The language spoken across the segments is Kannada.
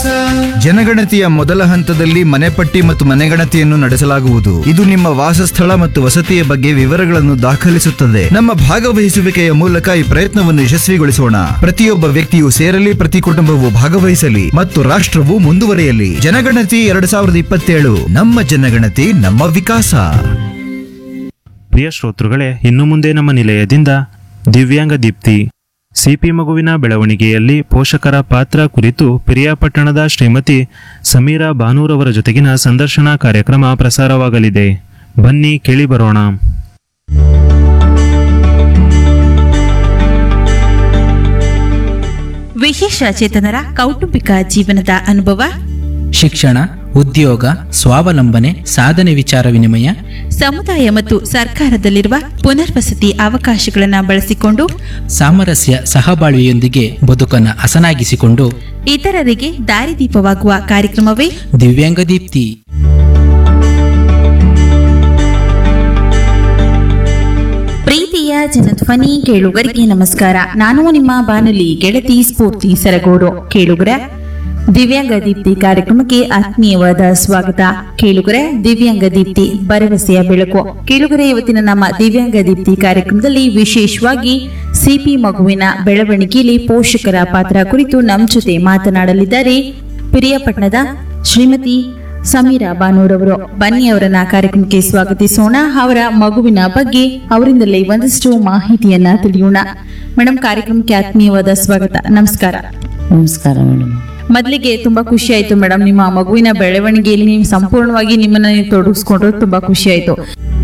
ಜನಗಣತಿಯ ಮೊದಲ ಹಂತದಲ್ಲಿ ಮನೆಪಟ್ಟಿ ಮತ್ತು ಮನೆಗಣತಿಯನ್ನು ನಡೆಸಲಾಗುವುದು ಇದು ನಿಮ್ಮ ವಾಸಸ್ಥಳ ಮತ್ತು ವಸತಿಯ ಬಗ್ಗೆ ವಿವರಗಳನ್ನು ದಾಖಲಿಸುತ್ತದೆ ನಮ್ಮ ಭಾಗವಹಿಸುವಿಕೆಯ ಮೂಲಕ ಈ ಪ್ರಯತ್ನವನ್ನು ಯಶಸ್ವಿಗೊಳಿಸೋಣ ಪ್ರತಿಯೊಬ್ಬ ವ್ಯಕ್ತಿಯು ಸೇರಲಿ ಪ್ರತಿ ಕುಟುಂಬವು ಭಾಗವಹಿಸಲಿ ಮತ್ತು ರಾಷ್ಟ್ರವು ಮುಂದುವರಿಯಲಿ ಜನಗಣತಿ ಎರಡ್ ಸಾವಿರದ ಇಪ್ಪತ್ತೇಳು ನಮ್ಮ ಜನಗಣತಿ ನಮ್ಮ ವಿಕಾಸ ಪ್ರಿಯ ಶ್ರೋತೃಗಳೇ ಇನ್ನು ಮುಂದೆ ನಮ್ಮ ನಿಲಯದಿಂದ ದಿವ್ಯಾಂಗ ದೀಪ್ತಿ ಸಿಪಿ ಮಗುವಿನ ಬೆಳವಣಿಗೆಯಲ್ಲಿ ಪೋಷಕರ ಪಾತ್ರ ಕುರಿತು ಪಿರಿಯಾಪಟ್ಟಣದ ಶ್ರೀಮತಿ ಸಮೀರಾ ಬಾನೂರವರ ಜೊತೆಗಿನ ಸಂದರ್ಶನ ಕಾರ್ಯಕ್ರಮ ಪ್ರಸಾರವಾಗಲಿದೆ ಬನ್ನಿ ಕೇಳಿ ಬರೋಣ ವಿಶೇಷ ಚೇತನರ ಕೌಟುಂಬಿಕ ಜೀವನದ ಅನುಭವ ಶಿಕ್ಷಣ ಉದ್ಯೋಗ ಸ್ವಾವಲಂಬನೆ ಸಾಧನೆ ವಿಚಾರ ವಿನಿಮಯ ಸಮುದಾಯ ಮತ್ತು ಸರ್ಕಾರದಲ್ಲಿರುವ ಪುನರ್ವಸತಿ ಅವಕಾಶಗಳನ್ನು ಬಳಸಿಕೊಂಡು ಸಾಮರಸ್ಯ ಸಹಬಾಳ್ವೆಯೊಂದಿಗೆ ಬದುಕನ್ನು ಹಸನಾಗಿಸಿಕೊಂಡು ಇತರರಿಗೆ ದಾರಿದೀಪವಾಗುವ ಕಾರ್ಯಕ್ರಮವೇ ದಿವ್ಯಾಂಗ ದೀಪ್ತಿ ಪ್ರೀತಿಯ ಜನಧ್ವನಿ ಕೇಳುಗರಿಗೆ ನಮಸ್ಕಾರ ನಾನು ನಿಮ್ಮ ಬಾನುಲಿ ಗೆಳತಿ ಸ್ಫೂರ್ತಿ ಸರಗೂರು ಕೇಳುಗರ ದಿವ್ಯಾಂಗ ದೀಪ್ತಿ ಕಾರ್ಯಕ್ರಮಕ್ಕೆ ಆತ್ಮೀಯವಾದ ಸ್ವಾಗತ ಕೇಳುಗರೆ ದಿವ್ಯಾಂಗ ದೀಪ್ತಿ ಭರವಸೆಯ ಬೆಳಕು ಕೇಳುಗರೆ ಇವತ್ತಿನ ನಮ್ಮ ದಿವ್ಯಾಂಗ ದೀಪ್ತಿ ಕಾರ್ಯಕ್ರಮದಲ್ಲಿ ವಿಶೇಷವಾಗಿ ಸಿಪಿ ಮಗುವಿನ ಬೆಳವಣಿಗೆಯಲ್ಲಿ ಪೋಷಕರ ಪಾತ್ರ ಕುರಿತು ನಮ್ಮ ಜೊತೆ ಮಾತನಾಡಲಿದ್ದಾರೆ ಪಿರಿಯಾಪಟ್ಟಣದ ಶ್ರೀಮತಿ ಸಮೀರಾ ಬಾನೂರವರು ಬನ್ನಿ ಅವರನ್ನ ಕಾರ್ಯಕ್ರಮಕ್ಕೆ ಸ್ವಾಗತಿಸೋಣ ಅವರ ಮಗುವಿನ ಬಗ್ಗೆ ಅವರಿಂದಲೇ ಒಂದಷ್ಟು ಮಾಹಿತಿಯನ್ನ ತಿಳಿಯೋಣ ಮೇಡಮ್ ಕಾರ್ಯಕ್ರಮಕ್ಕೆ ಆತ್ಮೀಯವಾದ ಸ್ವಾಗತ ನಮಸ್ಕಾರ ನಮಸ್ಕಾರ ಮೇಡಮ್ ಮೊದಲಿಗೆ ತುಂಬಾ ಖುಷಿ ಆಯ್ತು ಮೇಡಮ್ ನಿಮ್ಮ ಮಗುವಿನ ಬೆಳವಣಿಗೆಯಲ್ಲಿ ನೀವು ಸಂಪೂರ್ಣವಾಗಿ ನಿಮ್ಮನ್ನ ನೀವು ತೊಡಗಿಸ್ಕೊಂಡ್ರು ತುಂಬಾ ಖುಷಿ ಆಯ್ತು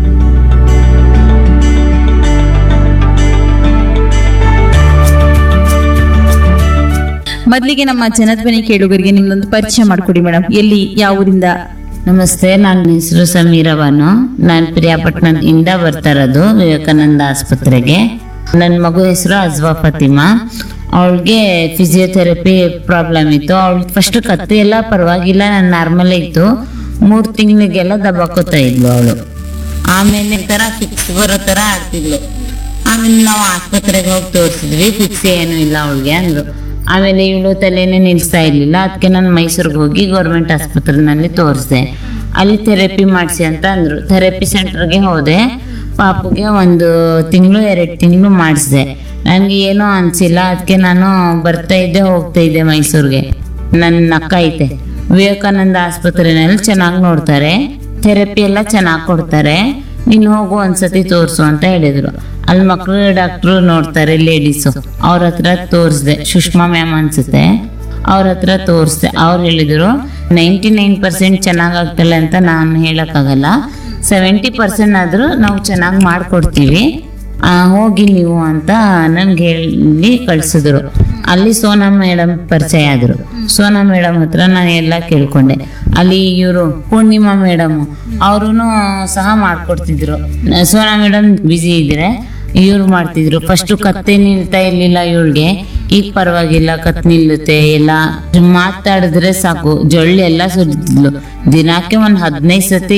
ಮೊದಲಿಗೆ ನಮ್ಮ ಜನಧ್ವನಿ ಕೇಳುಗರಿಗೆ ನಿಮ್ದೊಂದು ಪರಿಚಯ ಮಾಡ್ಕೊಡಿ ಮೇಡಮ್ ಎಲ್ಲಿ ಯಾವ ಊರಿಂದ ನಮಸ್ತೆ ನನ್ನ ಹೆಸರು ಸಮೀರ ಬಾನು ನಾನು ಪ್ರಿಯಾಪಟ್ಟಣದಿಂದ ಬರ್ತಾ ಇರೋದು ವಿವೇಕಾನಂದ ಆಸ್ಪತ್ರೆಗೆ ನನ್ನ ಮಗು ಹೆಸರು ಅಜ್ವಾ ಫತಿಮಾ ಅವಳಿಗೆ ಫಿಸಿಯೋಥೆರಪಿ ಪ್ರಾಬ್ಲಮ್ ಇತ್ತು ಅವಳು ಫಸ್ಟ್ ಕತ್ತು ಎಲ್ಲ ಪರವಾಗಿಲ್ಲ ನಾನು ನಾರ್ಮಲ್ ಇತ್ತು ಮೂರು ತಿಂಗಳಿಗೆಲ್ಲ ದಬಾಕೋತಾ ಇದ್ಲು ಅವಳು ಆಮೇಲೆ ಈ ಥರ ಫಿಕ್ಸ್ ಬರೋ ಥರ ಆಗ್ತಿದ್ಲು ಆಮೇಲೆ ನಾವು ಆಸ್ಪತ್ರೆಗೆ ಹೋಗಿ ತೋರಿಸಿದ್ವಿ ಫಿಕ್ಸ್ ಏನು ಇಲ್ಲ ಅವಳಿಗೆ ಅಂದ್ರು ಆಮೇಲೆ ಇವಳು ತಲೆನೇ ನಿಲ್ಲಿಸ್ತಾ ಇರ್ಲಿಲ್ಲ ಅದಕ್ಕೆ ನಾನು ಮೈಸೂರಿಗೆ ಹೋಗಿ ಗೌರ್ಮೆಂಟ್ ಆಸ್ಪತ್ರೆನಲ್ಲಿ ತೋರಿಸಿದೆ ಅಲ್ಲಿ ಥೆರಪಿ ಮಾಡಿಸಿ ಅಂತ ಅಂದ್ರು ಥೆರಪಿ ಸೆಂಟರ್ಗೆ ಹೋದೆ ಪಾಪುಗೆ ಒಂದು ತಿಂಗಳು ಎರಡು ತಿಂಗಳು ಮಾಡಿಸಿದೆ ನನಗೆ ಏನೂ ಅನಿಸಿಲ್ಲ ಅದಕ್ಕೆ ನಾನು ಬರ್ತಾ ಇದ್ದೆ ಹೋಗ್ತಾ ಇದ್ದೆ ಮೈಸೂರಿಗೆ ನನ್ನ ಅಕ್ಕ ಐತೆ ವಿವೇಕಾನಂದ ಆಸ್ಪತ್ರೆನಲ್ಲಿ ಚೆನ್ನಾಗಿ ನೋಡ್ತಾರೆ ಥೆರಪಿ ಎಲ್ಲ ಚೆನ್ನಾಗಿ ಕೊಡ್ತಾರೆ ನೀನು ಹೋಗು ಒಂದ್ಸತಿ ತೋರಿಸು ಅಂತ ಹೇಳಿದ್ರು ಅಲ್ಲಿ ಮಕ್ಕಳು ಡಾಕ್ಟ್ರು ನೋಡ್ತಾರೆ ಲೇಡೀಸು ಅವ್ರ ಹತ್ರ ತೋರಿಸ್ದೆ ಸುಷ್ಮಾ ಮ್ಯಾಮ್ ಅನ್ಸುತ್ತೆ ಅವ್ರ ಹತ್ರ ತೋರಿಸ್ದೆ ಅವ್ರು ಹೇಳಿದ್ರು ನೈಂಟಿ ನೈನ್ ಪರ್ಸೆಂಟ್ ಚೆನ್ನಾಗಿ ಆಗ್ತಿಲ್ಲ ಅಂತ ನಾನು ಹೇಳೋಕ್ಕಾಗಲ್ಲ ಸೆವೆಂಟಿ ಪರ್ಸೆಂಟ್ ಆದರೂ ನಾವು ಚೆನ್ನಾಗಿ ಮಾಡಿಕೊಡ್ತೀವಿ ಆ, ಹೋಗಿ ನೀವು ಅಂತ ನನ್ಗೆ ಹೇಳಿ ಕಳ್ಸಿದ್ರು ಅಲ್ಲಿ ಸೋನಾ ಮೇಡಮ್ ಪರಿಚಯ ಆದ್ರು ಸೋನಾ ಮೇಡಮ್ ಹತ್ರ ನಾನು ಎಲ್ಲ ಕೇಳ್ಕೊಂಡೆ ಅಲ್ಲಿ ಇವರು ಪೂರ್ಣಿಮಾ ಮೇಡಮ್ ಅವರು ಸಹ ಮಾಡ್ಕೊಡ್ತಿದ್ರು ನ- ಸೋನಾ ಮೇಡಮ್ ಬ್ಯುಸಿ ಇದ್ರೆ ಇವ್ರು ಮಾಡ್ತಿದ್ರು ಫಸ್ಟ್ ಕತ್ತೆ ನಿಲ್ತಾ ಇರ್ಲಿಲ್ಲ ಇವಳಿಗೆ ಈಗ ಪರವಾಗಿಲ್ಲ ಕತ್ ನಿಲ್ಲುತ್ತೆ ಎಲ್ಲ ಮಾತಾಡಿದ್ರೆ ಸಾಕು ಜೊಳ್ಳು ಎಲ್ಲ ಸುರಿತಿದ್ಲು ದಿನಕ್ಕೆ ಒಂದ್ ಹದಿನೈದು ಸತಿ